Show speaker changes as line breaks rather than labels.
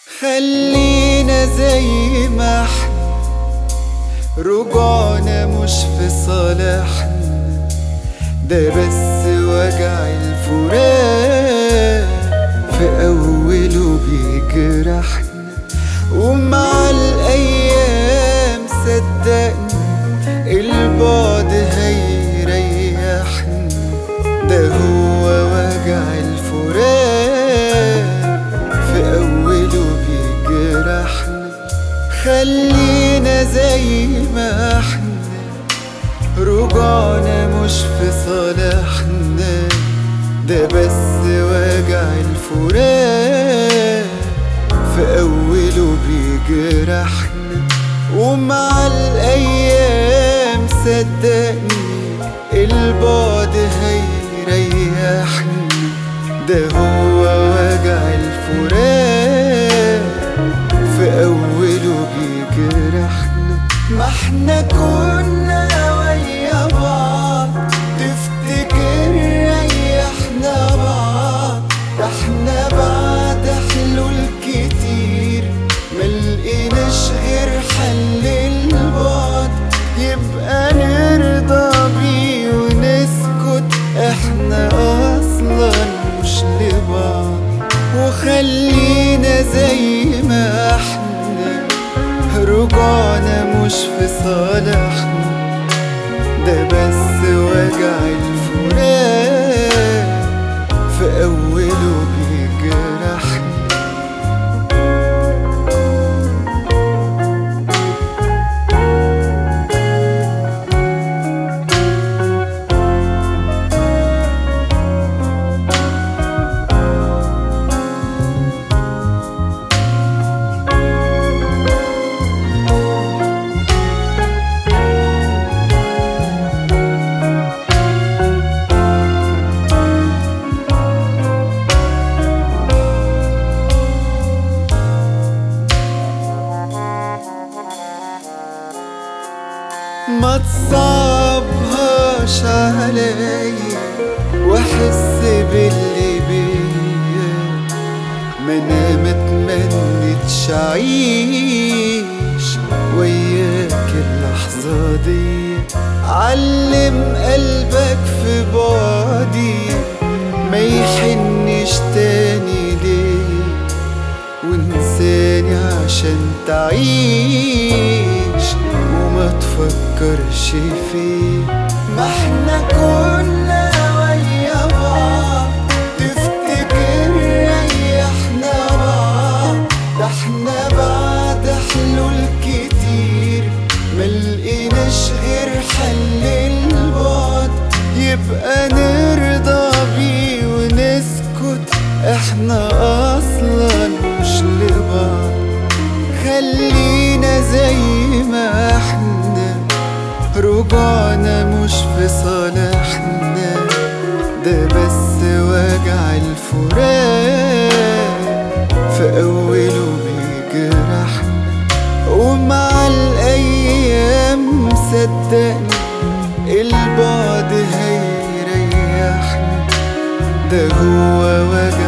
خلينا زي ما احنا رجوعنا مش في صالحنا ده بس وجع الفراق في أوله بيجرحنا ومع الأيام صدقني البعد هيريحنا ده هو وجع الفراق في أوله بيجرحنا خلينا زي ما احنا رجوعنا مش في صالحنا ده بس وجع الفراق في أوله بيجرحنا ومع الأيام صدقني البعد هيريحنا ده هو وجع الفراق في أوله بيجرحنا ما احنا كنا ويا بعض تفتكر ريحنا بعض ده احنا بعد حلول كتير ملقيناش غير حل البعد يبقى نرضى بيه ونسكت احنا اصلا مش لبعض وخلينا زي ما احنا رجوعنا مش في صالحنا ده بس وجع الفراق في أوله بيجرحنا ما تصعبهاش عليا واحس باللي بيا ما انا متمنتش اعيش وياك اللحظة دي علم قلبك في بعدي ما يحنش تاني ليه وانساني عشان تعيش وما تفكرش فيه ما احنا كنا ويا بعض تفتكر ريحنا بعض ده احنا بعد حلول كتير ملقيناش غير حل البعد يبقى نرضى بيه ونسكت احنا اصلا مش لبعض خلينا زي ما احنا رجوعنا مش في صالحنا ده بس وجع الفراق في أوله بيجرحنا ومع الأيام صدقني البعد هيريحنا ده هو وجع